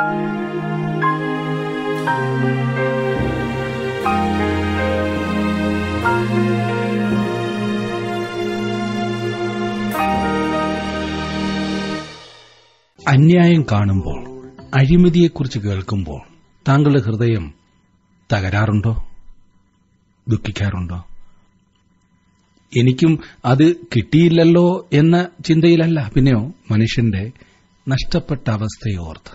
അന്യായം കാണുമ്പോൾ അഴിമതിയെക്കുറിച്ച് കേൾക്കുമ്പോൾ താങ്കളുടെ ഹൃദയം തകരാറുണ്ടോ ദുഃഖിക്കാറുണ്ടോ എനിക്കും അത് കിട്ടിയില്ലല്ലോ എന്ന ചിന്തയിലല്ല പിന്നെയോ മനുഷ്യന്റെ നഷ്ടപ്പെട്ട അവസ്ഥയെ ഓർത്ത്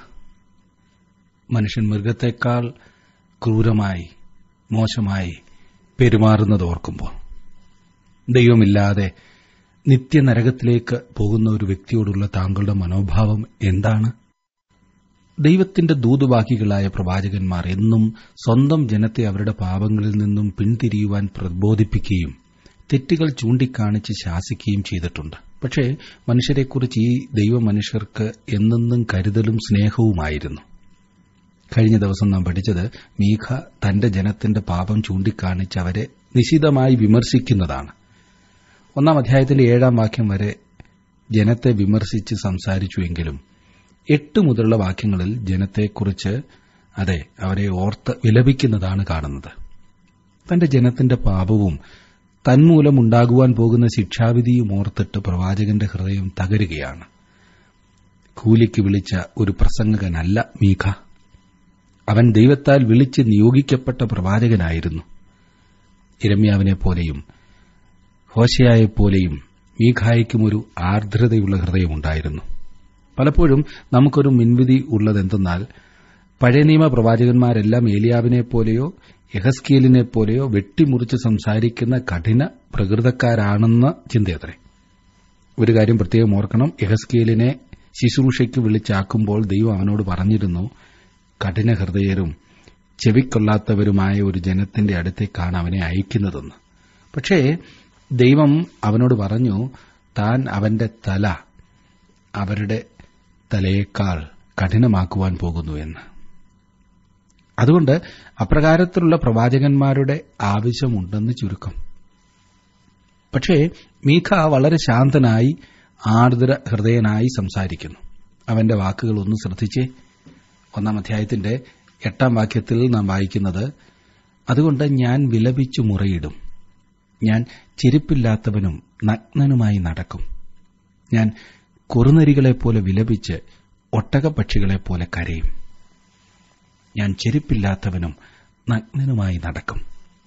മനുഷ്യൻ മൃഗത്തെക്കാൾ ക്രൂരമായി മോശമായി പെരുമാറുന്നത് ഓർക്കുമ്പോൾ ദൈവമില്ലാതെ നിത്യനരകത്തിലേക്ക് പോകുന്ന ഒരു വ്യക്തിയോടുള്ള താങ്കളുടെ മനോഭാവം എന്താണ് ദൈവത്തിന്റെ ദൂതുവാഹികളായ പ്രവാചകന്മാർ എന്നും സ്വന്തം ജനത്തെ അവരുടെ പാപങ്ങളിൽ നിന്നും പിന്തിരിയുവാൻ പ്രബോധിപ്പിക്കുകയും തെറ്റുകൾ ചൂണ്ടിക്കാണിച്ച് ശാസിക്കുകയും ചെയ്തിട്ടുണ്ട് പക്ഷേ മനുഷ്യരെക്കുറിച്ച് ഈ ദൈവമനുഷ്യർക്ക് എന്നെന്നും കരുതലും സ്നേഹവുമായിരുന്നു കഴിഞ്ഞ ദിവസം നാം പഠിച്ചത് മീഖ തന്റെ ജനത്തിന്റെ പാപം ചൂണ്ടിക്കാണിച്ച് അവരെ നിശിതമായി വിമർശിക്കുന്നതാണ് ഒന്നാം അധ്യായത്തിന്റെ ഏഴാം വാക്യം വരെ ജനത്തെ വിമർശിച്ച് സംസാരിച്ചുവെങ്കിലും എട്ട് മുതലുള്ള വാക്യങ്ങളിൽ ജനത്തെക്കുറിച്ച് അതെ അവരെ ഓർത്ത് വിലപിക്കുന്നതാണ് കാണുന്നത് തന്റെ ജനത്തിന്റെ പാപവും തന്മൂലമുണ്ടാകുവാൻ പോകുന്ന ശിക്ഷാവിധിയും ഓർത്തിട്ട് പ്രവാചകന്റെ ഹൃദയം തകരുകയാണ് കൂലിക്ക് വിളിച്ച ഒരു പ്രസംഗകനല്ല മീഖ അവൻ ദൈവത്താൽ വിളിച്ച് നിയോഗിക്കപ്പെട്ട പ്രവാചകനായിരുന്നു ഇരമ്യാവിനെപ്പോലെയും ഹോശയായെപ്പോലെയും മീഖായ്ക്കും ഒരു ആർദ്രതയുള്ള ഹൃദയമുണ്ടായിരുന്നു പലപ്പോഴും നമുക്കൊരു മുൻവിധി ഉള്ളതെന്തെന്നാൽ പഴയ നിയമ പ്രവാചകന്മാരെല്ലാം ഏലിയാവിനെ പോലെയോ യഹസ്കീലിനെ പോലെയോ വെട്ടിമുറിച്ച് സംസാരിക്കുന്ന കഠിന പ്രകൃതക്കാരാണെന്ന ചിന്തയത്രേ ഒരു കാര്യം പ്രത്യേകം ഓർക്കണം യഹസ്കീലിനെ ശുശ്രൂഷയ്ക്ക് വിളിച്ചാക്കുമ്പോൾ ദൈവം അവനോട് പറഞ്ഞിരുന്നു കഠിന ഹൃദയരും ചെവിക്കൊള്ളാത്തവരുമായ ഒരു ജനത്തിന്റെ അടുത്തേക്കാണ് അവനെ അയക്കുന്നതെന്ന് പക്ഷേ ദൈവം അവനോട് പറഞ്ഞു താൻ അവന്റെ തല അവരുടെ തലയേക്കാൾ കഠിനമാക്കുവാൻ പോകുന്നു എന്ന് അതുകൊണ്ട് അപ്രകാരത്തിലുള്ള പ്രവാചകന്മാരുടെ ആവശ്യമുണ്ടെന്ന് ചുരുക്കം പക്ഷേ മീഖ വളരെ ശാന്തനായി ആർദ്ര ഹൃദയനായി സംസാരിക്കുന്നു അവന്റെ വാക്കുകൾ ഒന്ന് ശ്രദ്ധിച്ചേ ഒന്നാം അധ്യായത്തിന്റെ എട്ടാം വാക്യത്തിൽ നാം വായിക്കുന്നത് അതുകൊണ്ട് ഞാൻ വിലപിച്ചു മുറയിടും ഞാൻ ചെരുപ്പില്ലാത്തവനും നഗ്നനുമായി നടക്കും ഞാൻ കുറുനരികളെപ്പോലെ വിലപിച്ച് ഒട്ടകപ്പക്ഷികളെപ്പോലെ കരയും ഞാൻ ചെരുപ്പില്ലാത്തവനും നഗ്നനുമായി നടക്കും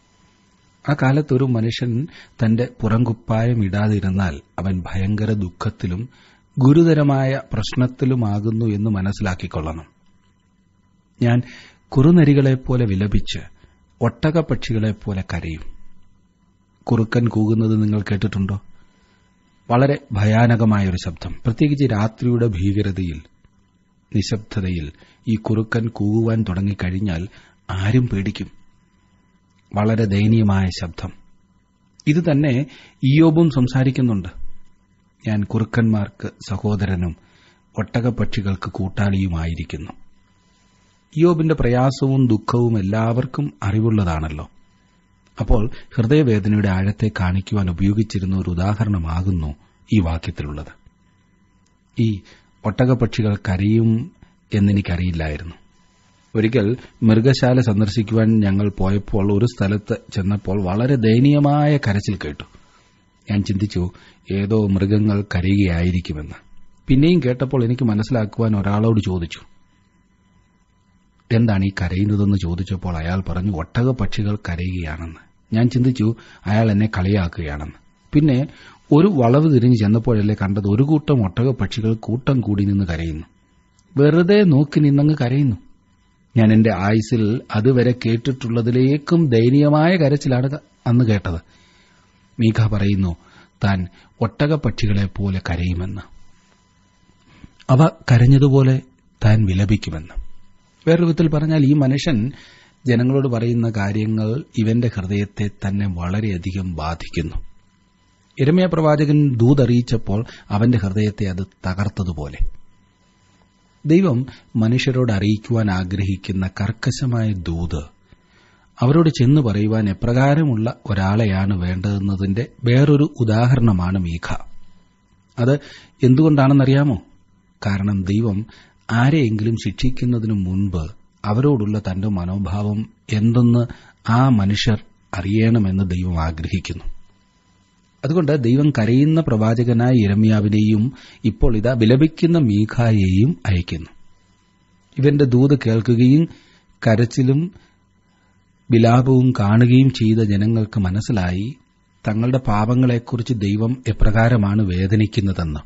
ആ കാലത്ത് ഒരു മനുഷ്യൻ തന്റെ പുറംകുപ്പായം ഇടാതിരുന്നാൽ അവൻ ഭയങ്കര ദുഃഖത്തിലും ഗുരുതരമായ പ്രശ്നത്തിലുമാകുന്നു എന്ന് മനസ്സിലാക്കിക്കൊള്ളണം ഞാൻ കുറുനരികളെപ്പോലെ വിലപിച്ച് ഒട്ടകപ്പക്ഷികളെപ്പോലെ കരയും കുറുക്കൻ കൂകുന്നത് നിങ്ങൾ കേട്ടിട്ടുണ്ടോ വളരെ ഭയാനകമായൊരു ശബ്ദം പ്രത്യേകിച്ച് രാത്രിയുടെ ഭീകരതയിൽ നിശബ്ദതയിൽ ഈ കുറുക്കൻ കൂകുവാൻ തുടങ്ങിക്കഴിഞ്ഞാൽ ആരും പേടിക്കും വളരെ ദയനീയമായ ശബ്ദം ഇത് തന്നെ ഇയോബും സംസാരിക്കുന്നുണ്ട് ഞാൻ കുറുക്കന്മാർക്ക് സഹോദരനും ഒട്ടകപ്പക്ഷികൾക്ക് കൂട്ടാളിയുമായിരിക്കുന്നു ഇയോബിന്റെ പ്രയാസവും ദുഃഖവും എല്ലാവർക്കും അറിവുള്ളതാണല്ലോ അപ്പോൾ ഹൃദയവേദനയുടെ ആഴത്തെ കാണിക്കുവാൻ ഉപയോഗിച്ചിരുന്ന ഒരു ഉദാഹരണമാകുന്നു ഈ വാക്യത്തിലുള്ളത് ഈ ഒട്ടകപ്പക്ഷികൾ കരയും എന്നെനിക്കറിയില്ലായിരുന്നു ഒരിക്കൽ മൃഗശാല സന്ദർശിക്കുവാൻ ഞങ്ങൾ പോയപ്പോൾ ഒരു സ്ഥലത്ത് ചെന്നപ്പോൾ വളരെ ദയനീയമായ കരച്ചിൽ കേട്ടു ഞാൻ ചിന്തിച്ചു ഏതോ മൃഗങ്ങൾ കരയുകയായിരിക്കുമെന്ന് പിന്നെയും കേട്ടപ്പോൾ എനിക്ക് മനസ്സിലാക്കുവാൻ ഒരാളോട് ചോദിച്ചു എന്താണ് ഈ കരയുന്നതെന്ന് ചോദിച്ചപ്പോൾ അയാൾ പറഞ്ഞു ഒട്ടകപ്പക്ഷികൾ കരയുകയാണെന്ന് ഞാൻ ചിന്തിച്ചു അയാൾ എന്നെ കളിയാക്കുകയാണെന്ന് പിന്നെ ഒരു വളവ് തിരിഞ്ഞ് ചെന്നപ്പോഴല്ലേ കണ്ടത് ഒരു കൂട്ടം ഒട്ടകപ്പക്ഷികൾ കൂട്ടം കൂടി നിന്ന് കരയുന്നു വെറുതെ നോക്കി നിന്നങ്ങ് കരയുന്നു ഞാൻ എന്റെ ആയുസിൽ അതുവരെ കേട്ടിട്ടുള്ളതിലേക്കും ദയനീയമായ കരച്ചിലാണ് അന്ന് കേട്ടത് മീഖ പറയുന്നു താൻ ഒട്ടകപ്പക്ഷികളെ പോലെ കരയുമെന്ന് അവ കരഞ്ഞതുപോലെ താൻ വിലപിക്കുമെന്ന് വേറൊരു വിധത്തിൽ പറഞ്ഞാൽ ഈ മനുഷ്യൻ ജനങ്ങളോട് പറയുന്ന കാര്യങ്ങൾ ഇവന്റെ ഹൃദയത്തെ തന്നെ വളരെയധികം ബാധിക്കുന്നു ഇരമയ പ്രവാചകൻ ദൂതറിയിച്ചപ്പോൾ അവന്റെ ഹൃദയത്തെ അത് തകർത്തതുപോലെ ദൈവം മനുഷ്യരോട് അറിയിക്കുവാൻ ആഗ്രഹിക്കുന്ന കർക്കശമായ ദൂത് അവരോട് ചെന്നു പറയുവാൻ എപ്രകാരമുള്ള ഒരാളെയാണ് വേണ്ടതെന്നതിന്റെ വേറൊരു ഉദാഹരണമാണ് മീഖ അത് എന്തുകൊണ്ടാണെന്നറിയാമോ കാരണം ദൈവം ആരെയെങ്കിലും ശിക്ഷിക്കുന്നതിനു മുൻപ് അവരോടുള്ള തന്റെ മനോഭാവം എന്തെന്ന് ആ മനുഷ്യർ അറിയണമെന്ന് ദൈവം ആഗ്രഹിക്കുന്നു അതുകൊണ്ട് ദൈവം കരയുന്ന പ്രവാചകനായ ഇരമ്യാവിനെയും ഇപ്പോൾ ഇതാ വിലപിക്കുന്ന മീഖായെയും അയക്കുന്നു ഇവന്റെ ദൂത് കേൾക്കുകയും കരച്ചിലും വിലാപവും കാണുകയും ചെയ്ത ജനങ്ങൾക്ക് മനസ്സിലായി തങ്ങളുടെ പാപങ്ങളെക്കുറിച്ച് ദൈവം എപ്രകാരമാണ് വേദനിക്കുന്നതെന്ന്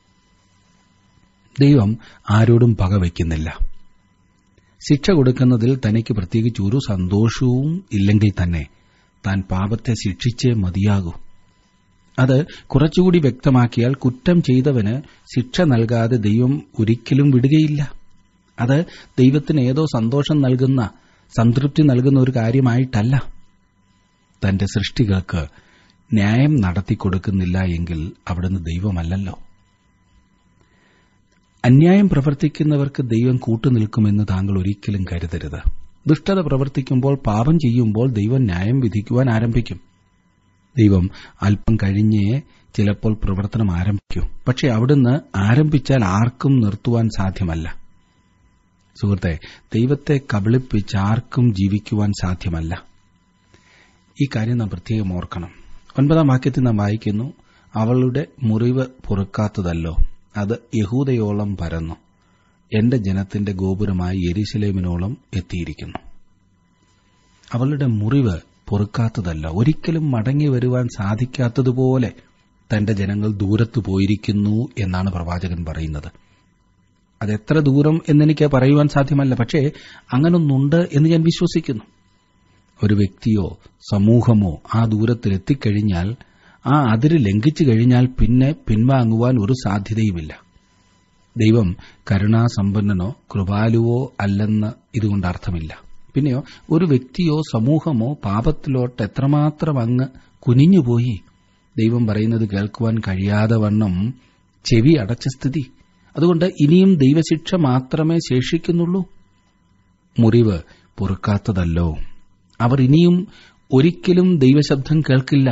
ദൈവം ആരോടും പകവയ്ക്കുന്നില്ല ശിക്ഷ കൊടുക്കുന്നതിൽ തനിക്ക് പ്രത്യേകിച്ച് ഒരു സന്തോഷവും ഇല്ലെങ്കിൽ തന്നെ താൻ പാപത്തെ ശിക്ഷിച്ചേ മതിയാകൂ അത് കുറച്ചുകൂടി വ്യക്തമാക്കിയാൽ കുറ്റം ചെയ്തവന് ശിക്ഷ നൽകാതെ ദൈവം ഒരിക്കലും വിടുകയില്ല അത് ദൈവത്തിന് ഏതോ സന്തോഷം നൽകുന്ന സംതൃപ്തി നൽകുന്ന ഒരു കാര്യമായിട്ടല്ല തന്റെ സൃഷ്ടികൾക്ക് ന്യായം നടത്തിക്കൊടുക്കുന്നില്ല എങ്കിൽ അവിടുന്ന് ദൈവമല്ലല്ലോ അന്യായം പ്രവർത്തിക്കുന്നവർക്ക് ദൈവം കൂട്ടുനിൽക്കുമെന്ന് താങ്കൾ ഒരിക്കലും കരുതരുത് ദുഷ്ടത പ്രവർത്തിക്കുമ്പോൾ പാപം ചെയ്യുമ്പോൾ ദൈവം ന്യായം വിധിക്കുവാൻ ആരംഭിക്കും ദൈവം അല്പം കഴിഞ്ഞേ ചിലപ്പോൾ പ്രവർത്തനം ആരംഭിക്കൂ പക്ഷെ അവിടുന്ന് ആരംഭിച്ചാൽ ആർക്കും നിർത്തുവാൻ സാധ്യമല്ല സുഹൃത്തെ ദൈവത്തെ കബളിപ്പിച്ച് ആർക്കും ജീവിക്കുവാൻ സാധ്യമല്ല ഈ കാര്യം നാം പ്രത്യേകം ഓർക്കണം ഒൻപതാം വാക്യത്തിൽ നാം വായിക്കുന്നു അവളുടെ മുറിവ് പൊറുക്കാത്തതല്ലോ അത് യഹൂദയോളം പരന്നു എന്റെ ജനത്തിന്റെ ഗോപുരമായി യെരുശലേമിനോളം എത്തിയിരിക്കുന്നു അവളുടെ മുറിവ് പൊറുക്കാത്തതല്ല ഒരിക്കലും മടങ്ങി വരുവാൻ സാധിക്കാത്തതുപോലെ തന്റെ ജനങ്ങൾ ദൂരത്തു പോയിരിക്കുന്നു എന്നാണ് പ്രവാചകൻ പറയുന്നത് അതെത്ര ദൂരം എന്നെനിക്ക് പറയുവാൻ സാധ്യമല്ല പക്ഷേ അങ്ങനൊന്നുണ്ട് എന്ന് ഞാൻ വിശ്വസിക്കുന്നു ഒരു വ്യക്തിയോ സമൂഹമോ ആ ദൂരത്തിൽ എത്തിക്കഴിഞ്ഞാൽ ആ അതിര് ലംഘിച്ചു കഴിഞ്ഞാൽ പിന്നെ പിൻവാങ്ങുവാൻ ഒരു സാധ്യതയുമില്ല ദൈവം കരുണാസമ്പന്നനോ കൃപാലുവോ അല്ലെന്ന് ഇതുകൊണ്ട് അർത്ഥമില്ല പിന്നെയോ ഒരു വ്യക്തിയോ സമൂഹമോ പാപത്തിലോട്ട് എത്രമാത്രം അങ്ങ് കുനിഞ്ഞുപോയി ദൈവം പറയുന്നത് കേൾക്കുവാൻ കഴിയാതെ വണ്ണം ചെവി അടച്ച സ്ഥിതി അതുകൊണ്ട് ഇനിയും ദൈവശിക്ഷ മാത്രമേ ശേഷിക്കുന്നുള്ളൂ മുറിവ് പൊറുക്കാത്തതല്ലോ അവർ ഇനിയും ഒരിക്കലും ദൈവശബ്ദം കേൾക്കില്ല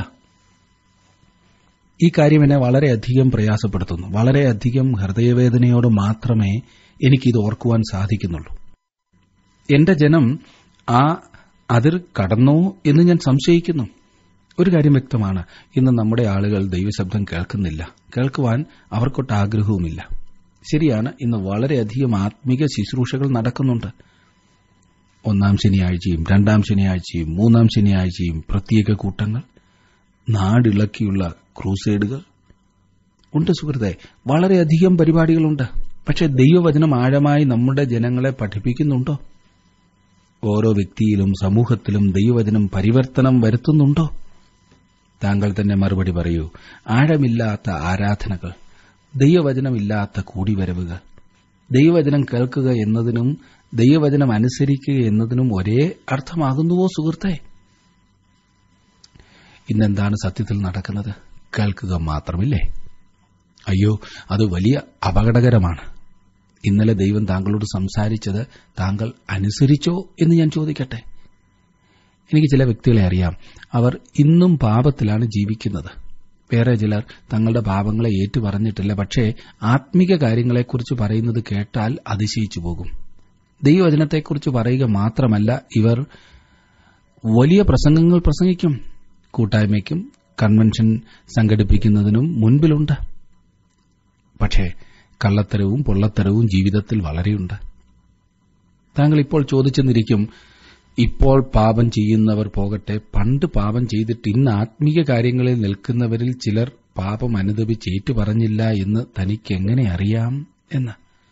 ഈ കാര്യം എന്നെ വളരെയധികം പ്രയാസപ്പെടുത്തുന്നു വളരെയധികം ഹൃദയവേദനയോട് മാത്രമേ എനിക്കിത് ഓർക്കുവാൻ സാധിക്കുന്നുള്ളൂ എന്റെ ജനം ആ അതിർ കടന്നോ എന്ന് ഞാൻ സംശയിക്കുന്നു ഒരു കാര്യം വ്യക്തമാണ് ഇന്ന് നമ്മുടെ ആളുകൾ ദൈവശബ്ദം കേൾക്കുന്നില്ല കേൾക്കുവാൻ അവർക്കൊട്ട് ആഗ്രഹവുമില്ല ശരിയാണ് ഇന്ന് വളരെയധികം ആത്മീക ശുശ്രൂഷകൾ നടക്കുന്നുണ്ട് ഒന്നാം ശനിയാഴ്ചയും രണ്ടാം ശനിയാഴ്ചയും മൂന്നാം ശനിയാഴ്ചയും പ്രത്യേക കൂട്ടങ്ങൾ നാടിളക്കിയുള്ള ക്രൂസൈഡുകൾ ഉണ്ട് സുഹൃത്തെ വളരെയധികം പരിപാടികളുണ്ട് പക്ഷെ ദൈവവചനം ആഴമായി നമ്മുടെ ജനങ്ങളെ പഠിപ്പിക്കുന്നുണ്ടോ ഓരോ വ്യക്തിയിലും സമൂഹത്തിലും ദൈവവചനം പരിവർത്തനം വരുത്തുന്നുണ്ടോ താങ്കൾ തന്നെ മറുപടി പറയൂ ആഴമില്ലാത്ത ആരാധനകൾ ദൈവവചനമില്ലാത്ത കൂടിവരവുകൾ ദൈവവചനം കേൾക്കുക എന്നതിനും ദൈവവചനം അനുസരിക്കുക എന്നതിനും ഒരേ അർത്ഥമാകുന്നുവോ സുഹൃത്തെ ഇന്നെന്താണ് സത്യത്തിൽ നടക്കുന്നത് കേൾക്കുക മാത്രമില്ലേ അയ്യോ അത് വലിയ അപകടകരമാണ് ഇന്നലെ ദൈവം താങ്കളോട് സംസാരിച്ചത് താങ്കൾ അനുസരിച്ചോ എന്ന് ഞാൻ ചോദിക്കട്ടെ എനിക്ക് ചില വ്യക്തികളെ അറിയാം അവർ ഇന്നും പാപത്തിലാണ് ജീവിക്കുന്നത് വേറെ ചിലർ തങ്ങളുടെ പാപങ്ങളെ ഏറ്റു പറഞ്ഞിട്ടില്ല പക്ഷേ ആത്മീക കാര്യങ്ങളെക്കുറിച്ച് പറയുന്നത് കേട്ടാൽ അതിശയിച്ചു പോകും ദൈവവചനത്തെക്കുറിച്ച് പറയുക മാത്രമല്ല ഇവർ വലിയ പ്രസംഗങ്ങൾ പ്രസംഗിക്കും കൂട്ടായ്മയ്ക്കും കൺവെൻഷൻ സംഘടിപ്പിക്കുന്നതിനും മുൻപിലുണ്ട് പക്ഷേ കള്ളത്തരവും പൊള്ളത്തരവും ജീവിതത്തിൽ വളരെയുണ്ട് താങ്കൾ ഇപ്പോൾ ചോദിച്ചെന്നിരിക്കും ഇപ്പോൾ പാപം ചെയ്യുന്നവർ പോകട്ടെ പണ്ട് പാപം ചെയ്തിട്ട് ഇന്ന് ആത്മീയ കാര്യങ്ങളിൽ നിൽക്കുന്നവരിൽ ചിലർ പാപം അനുദപിച്ച് ഏറ്റുപറഞ്ഞില്ല എന്ന് തനിക്ക് എങ്ങനെ അറിയാം എന്ന്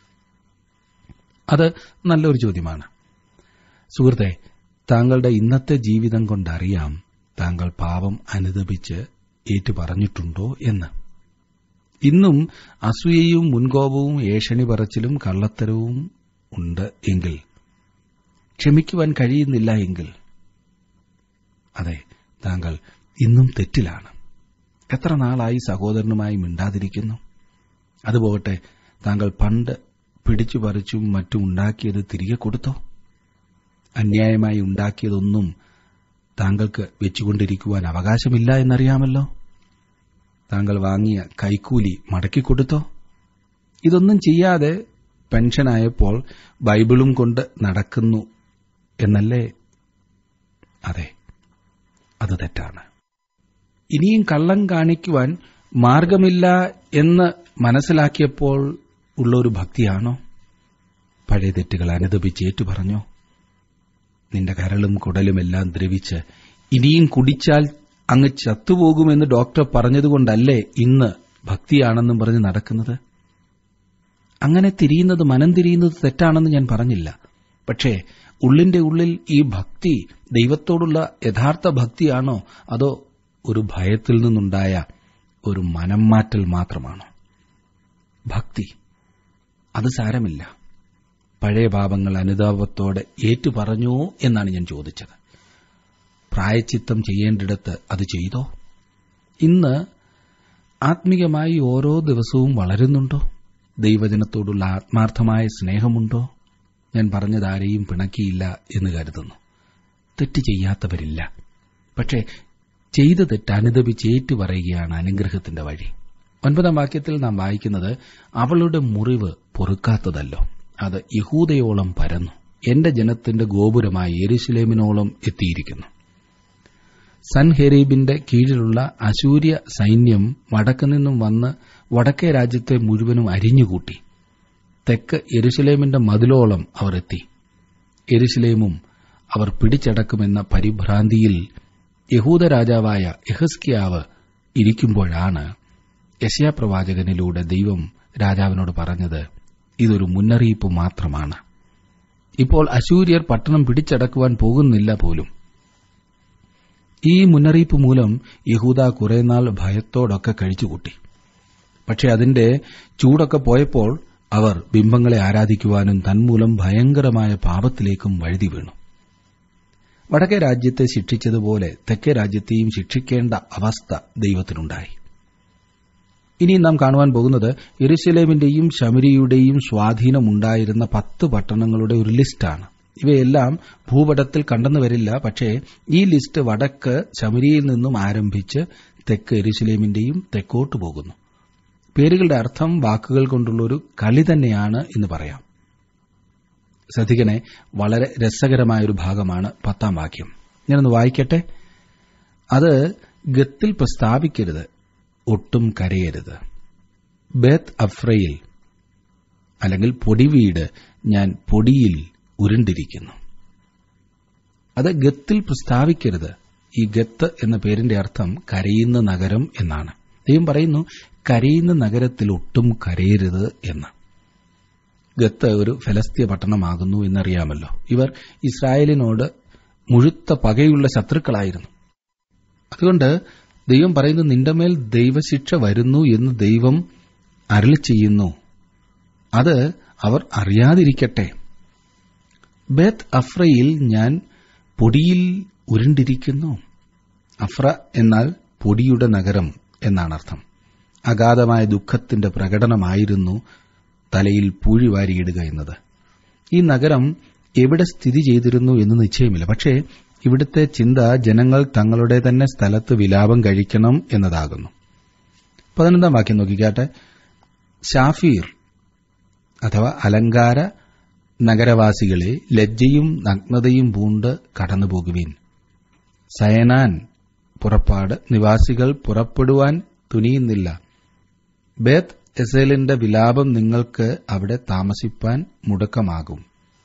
അത് നല്ലൊരു ചോദ്യമാണ് സുഹൃത്തെ താങ്കളുടെ ഇന്നത്തെ ജീവിതം കൊണ്ടറിയാം താങ്കൾ പാപം അനുദപിച്ച് ഏറ്റുപറഞ്ഞിട്ടുണ്ടോ എന്ന് ഇന്നും അസൂയയും മുൻകോപവും ഏഷണി പറച്ചിലും കള്ളത്തരവും ഉണ്ട് എങ്കിൽ ക്ഷമിക്കുവാൻ കഴിയുന്നില്ല എങ്കിൽ അതെ താങ്കൾ ഇന്നും തെറ്റിലാണ് എത്ര നാളായി സഹോദരനുമായി മിണ്ടാതിരിക്കുന്നു അതുപോകട്ടെ താങ്കൾ പണ്ട് പിടിച്ചു പറിച്ചും മറ്റും ഉണ്ടാക്കിയത് തിരികെ കൊടുത്തോ അന്യായമായി ഉണ്ടാക്കിയതൊന്നും താങ്കൾക്ക് വെച്ചുകൊണ്ടിരിക്കുവാൻ അവകാശമില്ല എന്നറിയാമല്ലോ താങ്കൾ വാങ്ങിയ കൈക്കൂലി മടക്കിക്കൊടുത്തോ ഇതൊന്നും ചെയ്യാതെ പെൻഷനായപ്പോൾ ബൈബിളും കൊണ്ട് നടക്കുന്നു എന്നല്ലേ അതെ അത് തെറ്റാണ് ഇനിയും കള്ളം കാണിക്കുവാൻ മാർഗമില്ല എന്ന് മനസ്സിലാക്കിയപ്പോൾ ഉള്ള ഒരു ഭക്തിയാണോ പഴയ തെറ്റുകൾ അനുദപിച്ച് ഏറ്റുപറഞ്ഞോ നിന്റെ കരളും കുടലുമെല്ലാം ദ്രവിച്ച് ഇനിയും കുടിച്ചാൽ അങ്ങ് ചത്തുപോകുമെന്ന് ഡോക്ടർ പറഞ്ഞതുകൊണ്ടല്ലേ ഇന്ന് ഭക്തിയാണെന്നും പറഞ്ഞ് നടക്കുന്നത് അങ്ങനെ തിരിയുന്നത് മനം തിരിയുന്നത് തെറ്റാണെന്ന് ഞാൻ പറഞ്ഞില്ല പക്ഷേ ഉള്ളിന്റെ ഉള്ളിൽ ഈ ഭക്തി ദൈവത്തോടുള്ള യഥാർത്ഥ ഭക്തിയാണോ അതോ ഒരു ഭയത്തിൽ നിന്നുണ്ടായ ഒരു മനം മാറ്റൽ മാത്രമാണോ ഭക്തി അത് സാരമില്ല പഴയ പാപങ്ങൾ അനുതാപത്തോടെ ഏറ്റുപറഞ്ഞോ എന്നാണ് ഞാൻ ചോദിച്ചത് പ്രായച്ചിത്തം ചെയ്യേണ്ടിടത്ത് അത് ചെയ്തോ ഇന്ന് ആത്മീയമായി ഓരോ ദിവസവും വളരുന്നുണ്ടോ ദൈവജനത്തോടുള്ള ആത്മാർത്ഥമായ സ്നേഹമുണ്ടോ ഞാൻ പറഞ്ഞതാരെയും പിണക്കിയില്ല എന്ന് കരുതുന്നു തെറ്റ് ചെയ്യാത്തവരില്ല പക്ഷേ ചെയ്ത തെറ്റ് അനുദപിച്ച് ഏറ്റുപറയുകയാണ് അനുഗ്രഹത്തിന്റെ വഴി ഒൻപതാം വാക്യത്തിൽ നാം വായിക്കുന്നത് അവളുടെ മുറിവ് പൊറുക്കാത്തതല്ലോ അത് യഹൂദയോളം പരന്നു എന്റെ ജനത്തിന്റെ ഗോപുരമായ എരുശലേമിനോളം എത്തിയിരിക്കുന്നു സൻഹെരീബിന്റെ കീഴിലുള്ള അശൂര്യ സൈന്യം വടക്കു നിന്നും വന്ന് വടക്കേ രാജ്യത്തെ മുഴുവനും അരിഞ്ഞുകൂട്ടി തെക്ക് എരുശലേമിന്റെ മതിലോളം അവർ എത്തി എരുശലേമും അവർ പിടിച്ചടക്കുമെന്ന പരിഭ്രാന്തിയിൽ യഹൂദ രാജാവായ യഹസ്കിയാവ് ഇരിക്കുമ്പോഴാണ് യശയാപ്രവാചകനിലൂടെ ദൈവം രാജാവിനോട് പറഞ്ഞത് ഇതൊരു മുന്നറിയിപ്പ് മാത്രമാണ് ഇപ്പോൾ അശൂര്യർ പട്ടണം പിടിച്ചടക്കുവാൻ പോകുന്നില്ല പോലും ഈ മുന്നറിയിപ്പ് മൂലം യഹൂദ കുറേനാൾ ഭയത്തോടൊക്കെ കഴിച്ചുകൂട്ടി പക്ഷെ അതിന്റെ ചൂടൊക്കെ പോയപ്പോൾ അവർ ബിംബങ്ങളെ ആരാധിക്കുവാനും തന്മൂലം ഭയങ്കരമായ പാപത്തിലേക്കും വഴുതി വീണു വടക്കേ രാജ്യത്തെ ശിക്ഷിച്ചതുപോലെ തെക്കേ രാജ്യത്തെയും ശിക്ഷിക്കേണ്ട അവസ്ഥ ദൈവത്തിനുണ്ടായി ഇനി നാം കാണുവാൻ പോകുന്നത് എരുസലേമിന്റെയും ശമരിയുടെയും സ്വാധീനമുണ്ടായിരുന്ന പത്ത് പട്ടണങ്ങളുടെ ഒരു ലിസ്റ്റാണ് ഇവയെല്ലാം ഭൂപടത്തിൽ കണ്ടെന്നു വരില്ല പക്ഷേ ഈ ലിസ്റ്റ് വടക്ക് ശമരിയിൽ നിന്നും ആരംഭിച്ച് തെക്ക് എരുസലേമിന്റെയും തെക്കോട്ട് പോകുന്നു പേരുകളുടെ അർത്ഥം വാക്കുകൾ കൊണ്ടുള്ള ഒരു കളി തന്നെയാണ് എന്ന് പറയാം ശ്രദ്ധിക്കണേ വളരെ രസകരമായ ഒരു ഭാഗമാണ് പത്താം വാക്യം ഞാനൊന്ന് വായിക്കട്ടെ അത് ഗത്തിൽ പ്രസ്താവിക്കരുത് ഒട്ടും കരയരുത് ബേത്ത് അഫ്രയിൽ അല്ലെങ്കിൽ പൊടിവീട് ഞാൻ പൊടിയിൽ ഉരുണ്ടിരിക്കുന്നു അത് ഗത്തിൽ പ്രസ്താവിക്കരുത് ഈ ഗത്ത് എന്ന പേരിന്റെ അർത്ഥം കരയുന്ന നഗരം എന്നാണ് ദൈവം പറയുന്നു കരയുന്ന നഗരത്തിൽ ഒട്ടും കരയരുത് എന്ന് ഗത്ത് ഒരു ഫലസ്തീയ പട്ടണമാകുന്നു എന്നറിയാമല്ലോ ഇവർ ഇസ്രായേലിനോട് മുഴുത്ത പകയുള്ള ശത്രുക്കളായിരുന്നു അതുകൊണ്ട് ദൈവം പറയുന്നു നിന്റെ മേൽ ദൈവശിക്ഷ വരുന്നു എന്ന് ദൈവം അരളി ചെയ്യുന്നു അത് അവർ അറിയാതിരിക്കട്ടെ ബേത്ത് അഫ്രയിൽ ഞാൻ പൊടിയിൽ ഉരുണ്ടിരിക്കുന്നു അഫ്ര എന്നാൽ പൊടിയുടെ നഗരം എന്നാണ് അർത്ഥം അഗാധമായ ദുഃഖത്തിന്റെ പ്രകടനമായിരുന്നു തലയിൽ പൂഴി വാരിയിടുക എന്നത് ഈ നഗരം എവിടെ സ്ഥിതി ചെയ്തിരുന്നു എന്ന് നിശ്ചയമില്ല പക്ഷേ ഇവിടുത്തെ ചിന്ത ജനങ്ങൾ തങ്ങളുടെ തന്നെ സ്ഥലത്ത് വിലാപം കഴിക്കണം എന്നതാകുന്നു പതിനൊന്നാം വാക്യം നോക്കിക്കാട്ടെ ഷാഫീർ അഥവാ അലങ്കാര നഗരവാസികളെ ലജ്ജയും നഗ്നതയും പൂണ്ട് കടന്നുപോകുവീൻ സയനാൻ പുറപ്പാട് നിവാസികൾ പുറപ്പെടുവാൻ തുനിയുന്നില്ല ബേത്ത് എസേലിന്റെ വിലാപം നിങ്ങൾക്ക് അവിടെ താമസിപ്പാൻ മുടക്കമാകും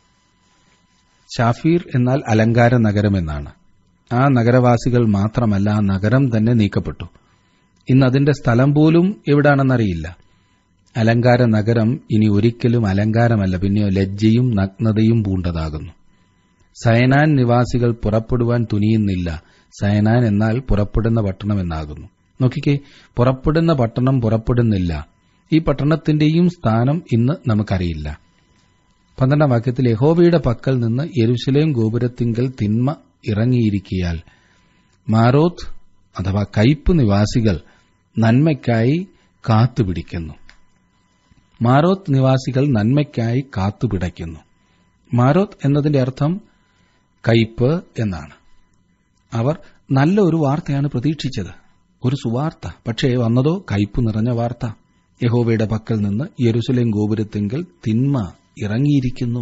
ഷാഫീർ എന്നാൽ അലങ്കാര നഗരമെന്നാണ് ആ നഗരവാസികൾ മാത്രമല്ല ആ നഗരം തന്നെ നീക്കപ്പെട്ടു ഇന്ന് അതിന്റെ സ്ഥലം പോലും എവിടാണെന്നറിയില്ല അലങ്കാര നഗരം ഇനി ഒരിക്കലും അലങ്കാരമല്ല പിന്നെയോ ലജ്ജയും നഗ്നതയും പൂണ്ടതാകുന്നു സയനാൻ നിവാസികൾ പുറപ്പെടുവാൻ തുനിയുന്നില്ല സയനാൻ എന്നാൽ പുറപ്പെടുന്ന പട്ടണം എന്നാകുന്നു നോക്കിക്കേ പുറപ്പെടുന്ന പട്ടണം പുറപ്പെടുന്നില്ല ഈ പട്ടണത്തിന്റെയും സ്ഥാനം ഇന്ന് നമുക്കറിയില്ല പന്ത്രണ്ടാം വാക്യത്തിൽ യഹോവയുടെ പക്കൽ നിന്ന് യെരുശലേം ഗോപുരത്തിങ്കൽ തിന്മ ഇറങ്ങിയിരിക്കിയാൽ മാരോത്ത് അഥവാ കയ്പ് നിവാസികൾ നന്മയ്ക്കായി കാത്തുപിടിക്കുന്നു മാരോത്ത് നിവാസികൾ നന്മയ്ക്കായി കാത്തുപിടയ്ക്കുന്നു മാരോത്ത് എന്നതിന്റെ അർത്ഥം കയ്പ് എന്നാണ് അവർ നല്ല ഒരു വാർത്തയാണ് പ്രതീക്ഷിച്ചത് ഒരു സുവാർത്ത പക്ഷേ വന്നതോ കയ്പ് നിറഞ്ഞ വാർത്ത യഹോവയുടെ പക്കൽ നിന്ന് യെരുസലേം ഗോപുരത്തെങ്കിൽ തിന്മ ഇറങ്ങിയിരിക്കുന്നു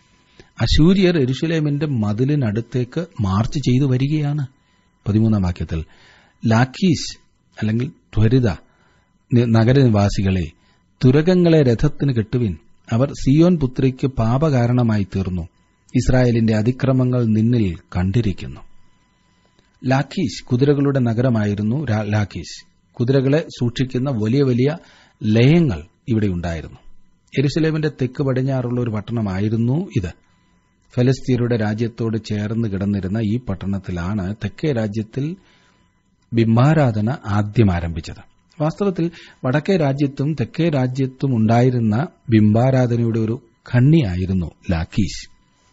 അശൂര്യർ എരുസലേമിന്റെ മതിലിനടുത്തേക്ക് മാർച്ച് ചെയ്തു വരികയാണ് പതിമൂന്നാം വാക്യത്തിൽ ലാക്കീസ് അല്ലെങ്കിൽ ത്വരിത നി- നഗരനിവാസികളെ തുരകങ്ങളെ രഥത്തിന് കെട്ടുവിൻ അവർ സിയോൻ പുത്രിക്ക് പാപകാരണമായി തീർന്നു ഇസ്രായേലിന്റെ അതിക്രമങ്ങൾ നിന്നിൽ കണ്ടിരിക്കുന്നു ലാക്കീസ് കുതിരകളുടെ നഗരമായിരുന്നു രാ- ലാക്കീസ് കുതിരകളെ സൂക്ഷിക്കുന്ന വലിയ വലിയ ലയങ്ങൾ ഇവിടെ ഉണ്ടായിരുന്നു എരുസലേമിന്റെ തെക്ക് പടിഞ്ഞാറുള്ള ഒരു പട്ടണമായിരുന്നു ഇത് ഫലസ്തീനയുടെ രാജ്യത്തോട് ചേർന്ന് കിടന്നിരുന്ന ഈ പട്ടണത്തിലാണ് തെക്കേ രാജ്യത്തിൽ ബിംബാരാധന ആദ്യം ആരംഭിച്ചത് വാസ്തവത്തിൽ വടക്കേ രാജ്യത്തും തെക്കേ രാജ്യത്തും ഉണ്ടായിരുന്ന ബിംബാരാധനയുടെ ഒരു ഖണ്ണിയായിരുന്നു ലാക്കീസ്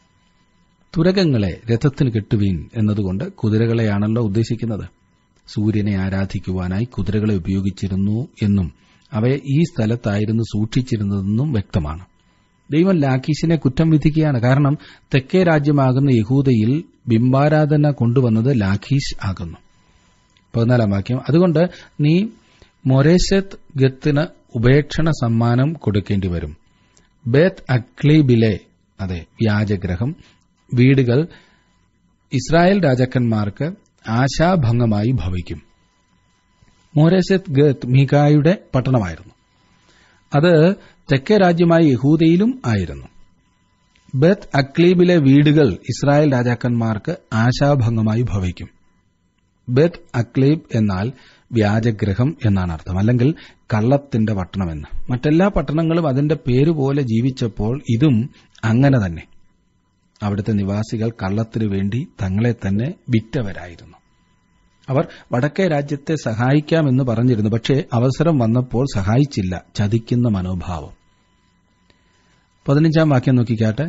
തുരകങ്ങളെ രഥത്തിന് കെട്ടുവീൻ എന്നതുകൊണ്ട് കുതിരകളെയാണല്ലോ ഉദ്ദേശിക്കുന്നത് സൂര്യനെ ആരാധിക്കുവാനായി കുതിരകളെ ഉപയോഗിച്ചിരുന്നു എന്നും അവയെ ഈ സ്ഥലത്തായിരുന്നു സൂക്ഷിച്ചിരുന്നതെന്നും വ്യക്തമാണ് ദൈവം ലാക്കീസിനെ കുറ്റം വിധിക്കുകയാണ് കാരണം തെക്കേ രാജ്യമാകുന്ന യഹൂദയിൽ ബിംബാരാധന കൊണ്ടുവന്നത് ലാഖീഷ് ആകുന്നു പതിനാലാം വാക്യം അതുകൊണ്ട് നീ മൊരേശത്ത് ഗത്തിന് ഉപേക്ഷണ സമ്മാനം കൊടുക്കേണ്ടി വരും ബേത്ത് അക്ലീബിലെ അതെ വ്യാജഗ്രഹം വീടുകൾ ഇസ്രായേൽ രാജാക്കന്മാർക്ക് ആശാഭംഗമായി ഭവിക്കും മോരേശത്ത് ഗത്ത് മീകായുടെ പട്ടണമായിരുന്നു അത് തെക്കേ രാജ്യമായ യഹൂദയിലും ആയിരുന്നു ബത്ത് അക്ലീബിലെ വീടുകൾ ഇസ്രായേൽ രാജാക്കന്മാർക്ക് ആശാഭംഗമായി ഭവിക്കും ബത്ത് അക്ലീബ് എന്നാൽ വ്യാജഗ്രഹം എന്നാണ് അർത്ഥം അല്ലെങ്കിൽ കള്ളത്തിന്റെ പട്ടണമെന്ന് മറ്റെല്ലാ പട്ടണങ്ങളും അതിന്റെ പേരുപോലെ ജീവിച്ചപ്പോൾ ഇതും അങ്ങനെ തന്നെ അവിടുത്തെ നിവാസികൾ കള്ളത്തിനു വേണ്ടി തങ്ങളെ തന്നെ വിറ്റവരായിരുന്നു അവർ വടക്കേ രാജ്യത്തെ സഹായിക്കാമെന്ന് പറഞ്ഞിരുന്നു പക്ഷേ അവസരം വന്നപ്പോൾ സഹായിച്ചില്ല ചതിക്കുന്ന മനോഭാവം പതിനഞ്ചാം വാക്യം നോക്കിക്കാട്ടെ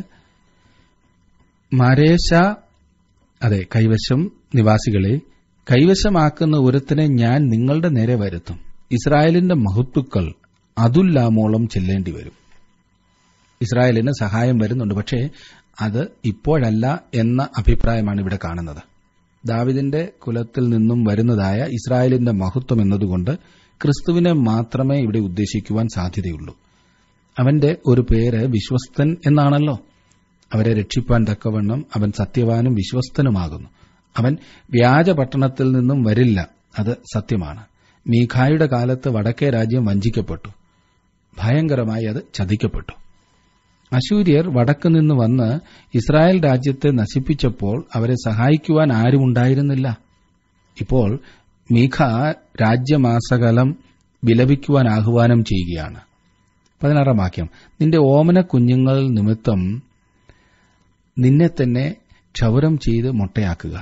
മരേശ അതെ കൈവശം നിവാസികളെ കൈവശമാക്കുന്ന ഒരുത്തിനെ ഞാൻ നിങ്ങളുടെ നേരെ വരുത്തും ഇസ്രായേലിന്റെ മഹത്തുക്കൾ അതുല്ലാമോളം ചെല്ലേണ്ടി വരും ഇസ്രായേലിന് സഹായം വരുന്നുണ്ട് പക്ഷേ അത് ഇപ്പോഴല്ല എന്ന അഭിപ്രായമാണ് ഇവിടെ കാണുന്നത് ദാവിദിന്റെ കുലത്തിൽ നിന്നും വരുന്നതായ ഇസ്രായേലിന്റെ മഹത്വം എന്നതുകൊണ്ട് ക്രിസ്തുവിനെ മാത്രമേ ഇവിടെ ഉദ്ദേശിക്കുവാൻ സാധ്യതയുള്ളൂ അവന്റെ ഒരു പേര് വിശ്വസ്തൻ എന്നാണല്ലോ അവരെ രക്ഷിപ്പാൻ തക്കവണ്ണം അവൻ സത്യവാനും വിശ്വസ്തനുമാകുന്നു അവൻ വ്യാജപട്ടണത്തിൽ നിന്നും വരില്ല അത് സത്യമാണ് മീഖായുടെ കാലത്ത് വടക്കേ രാജ്യം വഞ്ചിക്കപ്പെട്ടു ഭയങ്കരമായി അത് ചതിക്കപ്പെട്ടു അശൂര്യർ വടക്ക് നിന്ന് വന്ന് ഇസ്രായേൽ രാജ്യത്തെ നശിപ്പിച്ചപ്പോൾ അവരെ സഹായിക്കുവാൻ ആരുമുണ്ടായിരുന്നില്ല ഇപ്പോൾ മീഖ രാജ്യമാസകലം വിലപിക്കുവാൻ ആഹ്വാനം ചെയ്യുകയാണ് പതിനാറാം വാക്യം നിന്റെ ഓമന കുഞ്ഞുങ്ങൾ നിമിത്തം നിന്നെ തന്നെ ക്ഷൗരം ചെയ്ത് മൊട്ടയാക്കുക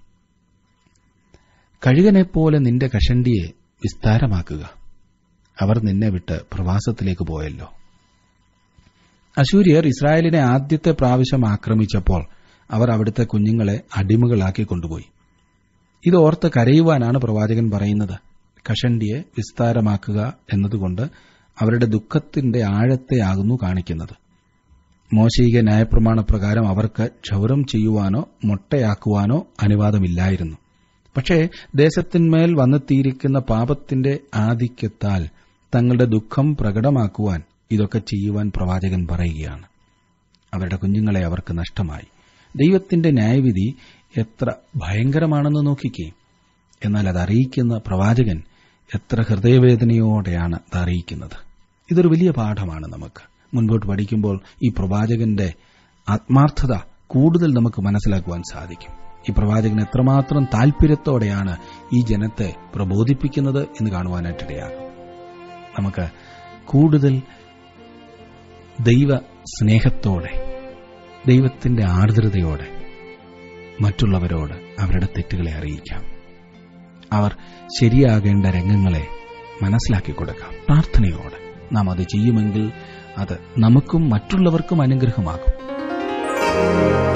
കഴുകനെപ്പോലെ നിന്റെ കഷണ്ടിയെ വിസ്താരമാക്കുക അവർ നിന്നെ വിട്ട് പ്രവാസത്തിലേക്ക് പോയല്ലോ അശൂര്യർ ഇസ്രായേലിനെ ആദ്യത്തെ പ്രാവശ്യം ആക്രമിച്ചപ്പോൾ അവർ അവിടുത്തെ കുഞ്ഞുങ്ങളെ അടിമകളാക്കി കൊണ്ടുപോയി ഇത് ഓർത്ത് കരയുവാനാണ് പ്രവാചകൻ പറയുന്നത് കഷണ്ടിയെ വിസ്താരമാക്കുക എന്നതുകൊണ്ട് അവരുടെ ദുഃഖത്തിന്റെ ആഴത്തെയാകുന്നു കാണിക്കുന്നത് മോശയിക ന്യായപ്രമാണ പ്രകാരം അവർക്ക് ക്ഷൗരം ചെയ്യുവാനോ മൊട്ടയാക്കുവാനോ അനുവാദമില്ലായിരുന്നു പക്ഷേ ദേശത്തിന്മേൽ വന്നെത്തിയിരിക്കുന്ന പാപത്തിന്റെ ആധിക്യത്താൽ തങ്ങളുടെ ദുഃഖം പ്രകടമാക്കുവാൻ ഇതൊക്കെ ചെയ്യുവാൻ പ്രവാചകൻ പറയുകയാണ് അവരുടെ കുഞ്ഞുങ്ങളെ അവർക്ക് നഷ്ടമായി ദൈവത്തിന്റെ ന്യായവിധി എത്ര ഭയങ്കരമാണെന്ന് നോക്കിക്കേ എന്നാൽ അത് അറിയിക്കുന്ന പ്രവാചകൻ എത്ര ഹൃദയവേദനയോടെയാണ് അത് അറിയിക്കുന്നത് ഇതൊരു വലിയ പാഠമാണ് നമുക്ക് മുൻപോട്ട് പഠിക്കുമ്പോൾ ഈ പ്രവാചകന്റെ ആത്മാർത്ഥത കൂടുതൽ നമുക്ക് മനസ്സിലാക്കുവാൻ സാധിക്കും ഈ പ്രവാചകൻ എത്രമാത്രം താൽപര്യത്തോടെയാണ് ഈ ജനത്തെ പ്രബോധിപ്പിക്കുന്നത് എന്ന് കാണുവാനായിട്ടിടയാകും നമുക്ക് കൂടുതൽ ദൈവ സ്നേഹത്തോടെ ദൈവത്തിന്റെ ആർദ്രതയോടെ മറ്റുള്ളവരോട് അവരുടെ തെറ്റുകളെ അറിയിക്കാം അവർ ശരിയാകേണ്ട രംഗങ്ങളെ മനസ്സിലാക്കി കൊടുക്കാം പ്രാർത്ഥനയോടെ നാം അത് ചെയ്യുമെങ്കിൽ അത് നമുക്കും മറ്റുള്ളവർക്കും അനുഗ്രഹമാകും